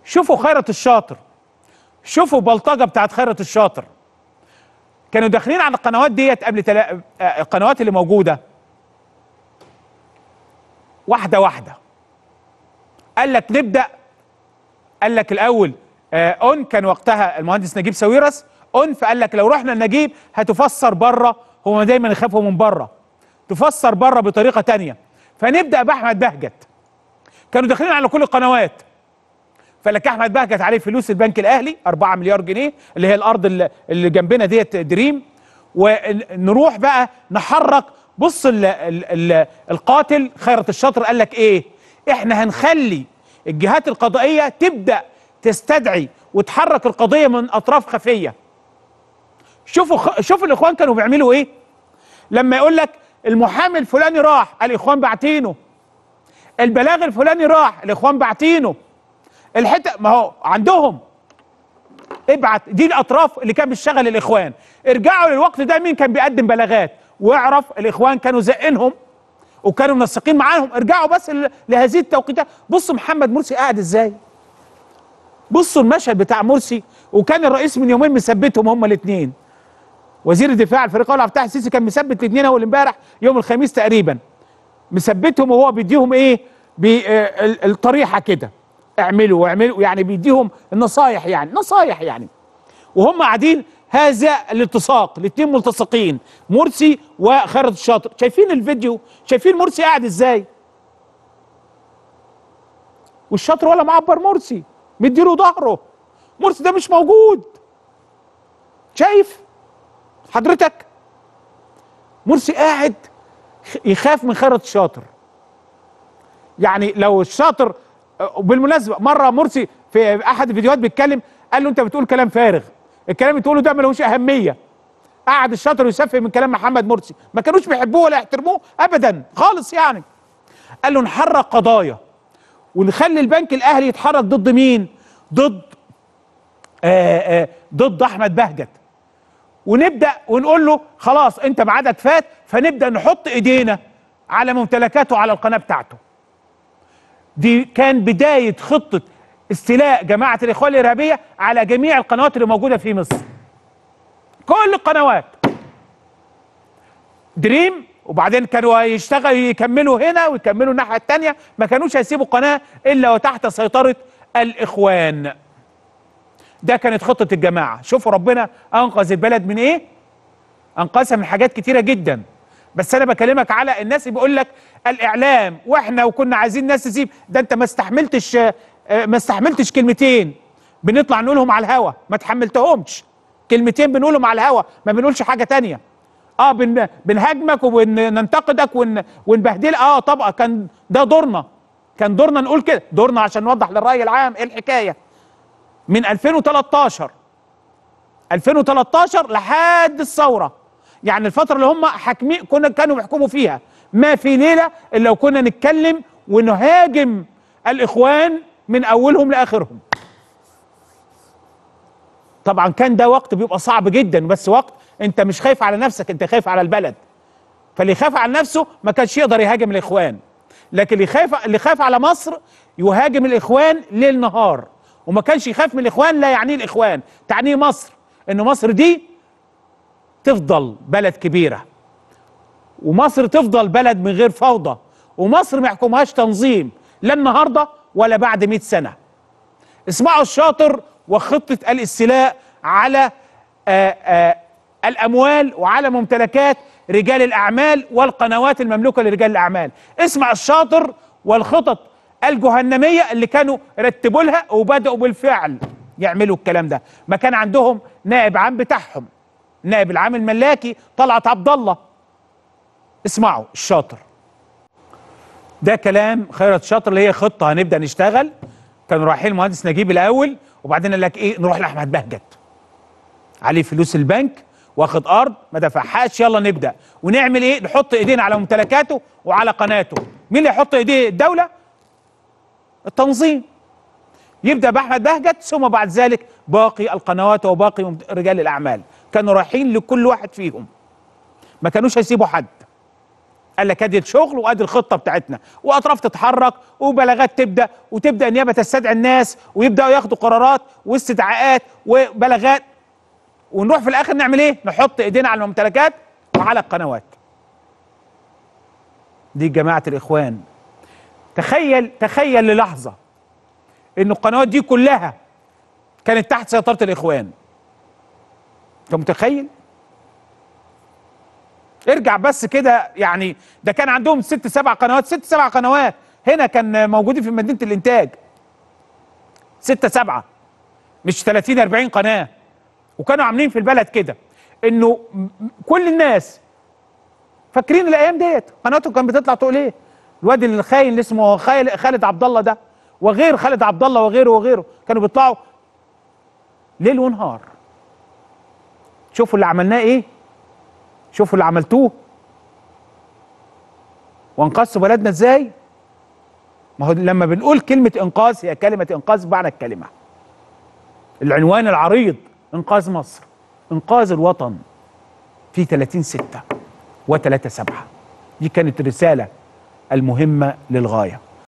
شوفوا خيرت الشاطر شوفوا بلطجه بتاعت خيرت الشاطر كانوا داخلين على القنوات ديت قبل تلا... آه، القنوات اللي موجوده واحده واحده قال لك نبدا قال لك الاول آه، اون كان وقتها المهندس نجيب ساويرس اون فقال لك لو رحنا لنجيب هتفسر بره هو دايما يخافوا من بره تفسر بره بطريقه تانية فنبدا باحمد بهجت كانوا داخلين على كل القنوات فقال لك احمد بهجت عليه فلوس البنك الاهلي 4 مليار جنيه اللي هي الارض اللي, اللي جنبنا ديت دريم ونروح بقى نحرك بص ال ال ال القاتل خيرت الشاطر قال لك ايه احنا هنخلي الجهات القضائيه تبدا تستدعي وتحرك القضيه من اطراف خفيه شوفوا خ... شوفوا الاخوان كانوا بيعملوا ايه لما يقول لك المحامي الفلاني راح الاخوان باعتينه البلاغ الفلاني راح الاخوان باعتينه الحته ما هو عندهم ابعت دي الاطراف اللي كان بيشتغل الاخوان ارجعوا للوقت ده مين كان بيقدم بلاغات واعرف الاخوان كانوا زقينهم وكانوا منسقين معاهم ارجعوا بس ل- لهذه التوقيتات بصوا محمد مرسي قاعد ازاي بصوا المشهد بتاع مرسي وكان الرئيس من يومين مثبتهم هما الاثنين وزير الدفاع الفريق الاول عبد الفتاح السيسي كان مثبت الاثنين اول امبارح يوم الخميس تقريبا مثبتهم وهو بيديهم ايه بالطريحه كده اعملوا واعملوا يعني بيديهم النصايح يعني نصايح يعني وهم قاعدين هذا الالتصاق الاثنين ملتصقين مرسي وخيرت الشاطر شايفين الفيديو شايفين مرسي قاعد ازاي والشاطر ولا معبر مرسي مديله ظهره مرسي ده مش موجود شايف حضرتك مرسي قاعد يخاف من خيرت الشاطر يعني لو الشاطر بالمناسبه مره مرسي في احد الفيديوهات بيتكلم قال له انت بتقول كلام فارغ الكلام اللي بتقوله ده ملوش اهميه قعد الشاطر يسفه من كلام محمد مرسي ما كانوش بيحبوه ولا يحترموه ابدا خالص يعني قال له نحرك قضايا ونخلي البنك الاهلي يتحرك ضد مين ضد آآ آآ ضد احمد بهجت ونبدا ونقول له خلاص انت ميعادك فات فنبدا نحط ايدينا على ممتلكاته على القناه بتاعته دي كان بدايه خطه استيلاء جماعه الاخوان الارهابيه على جميع القنوات اللي موجوده في مصر كل القنوات دريم وبعدين كانوا يشتغلوا يكملوا هنا ويكملوا الناحيه الثانيه ما كانوش هيسيبوا قناه الا وتحت سيطره الاخوان ده كانت خطه الجماعه شوفوا ربنا انقذ البلد من ايه انقذها من حاجات كتيره جدا بس انا بكلمك على الناس اللي بيقول لك الاعلام واحنا وكنا عايزين الناس تسيب ده انت ما استحملتش آه، ما استحملتش كلمتين بنطلع نقولهم على الهوا ما تحملتهمش كلمتين بنقولهم على الهوا ما بنقولش حاجه تانية اه بن بنهاجمك وبننتقدك ون ونبهدل اه طبعا كان ده دورنا كان دورنا نقول كده دورنا عشان نوضح للراي العام ايه الحكايه من 2013 2013 لحد الثوره يعني الفتره اللي هم حاكمين كنا كانوا بيحكموا فيها ما في ليله الا لو كنا نتكلم ونهاجم الاخوان من اولهم لاخرهم طبعا كان ده وقت بيبقى صعب جدا بس وقت انت مش خايف على نفسك انت خايف على البلد فاللي يخاف على نفسه ما كانش يقدر يهاجم الاخوان لكن اللي خايف اللي خاف على مصر يهاجم الاخوان ليل نهار وما كانش يخاف من الاخوان لا يعنيه الاخوان تعنيه مصر ان مصر دي تفضل بلد كبيره ومصر تفضل بلد من غير فوضى ومصر ما يحكمهاش تنظيم لا النهارده ولا بعد 100 سنه اسمعوا الشاطر وخطه الاستيلاء على آآ آآ الاموال وعلى ممتلكات رجال الاعمال والقنوات المملوكه لرجال الاعمال اسمع الشاطر والخطط الجهنميه اللي كانوا رتبوا لها وبداوا بالفعل يعملوا الكلام ده ما كان عندهم نائب عام بتاعهم نائب العام الملاكي طلعت عبد الله اسمعوا الشاطر ده كلام خيرت شاطر اللي هي خطه هنبدا نشتغل كانوا رايحين المهندس نجيب الاول وبعدين قال لك ايه نروح لاحمد بهجت عليه فلوس البنك واخد ارض ما دفعهاش يلا نبدا ونعمل ايه نحط ايدينا على ممتلكاته وعلى قناته مين اللي يحط ايديه الدوله التنظيم يبدا باحمد بهجت ثم بعد ذلك باقي القنوات وباقي ممت- رجال الاعمال كانوا رايحين لكل واحد فيهم ما كانوش هيسيبوا حد قال لك ادي الشغل وادي الخطه بتاعتنا واطراف تتحرك وبلاغات تبدا وتبدا النيابه تستدعي الناس ويبداوا ياخدوا قرارات واستدعاءات وبلاغات ونروح في الاخر نعمل ايه؟ نحط ايدينا على الممتلكات وعلى القنوات. دي جماعه الاخوان. تخيل تخيل للحظه ان القنوات دي كلها كانت تحت سيطره الاخوان. انت متخيل؟ ارجع بس كده يعني ده كان عندهم ست سبع قنوات ست سبع قنوات هنا كان موجودين في مدينه الانتاج ستة سبعة مش 30 40 قناه وكانوا عاملين في البلد كده انه م- كل الناس فاكرين الايام ديت قناتهم كانت بتطلع تقول ايه الواد الخاين اللي اسمه خال- خالد عبد الله ده وغير خالد عبد الله وغيره وغيره كانوا بيطلعوا ليل ونهار شوفوا اللي عملناه ايه شوفوا اللي عملتوه وانقذتوا بلدنا ازاي ما هو لما بنقول كلمة انقاذ هي كلمة انقاذ بمعنى الكلمة العنوان العريض انقاذ مصر انقاذ الوطن في 30 6 و3 7 دي كانت الرسالة المهمة للغاية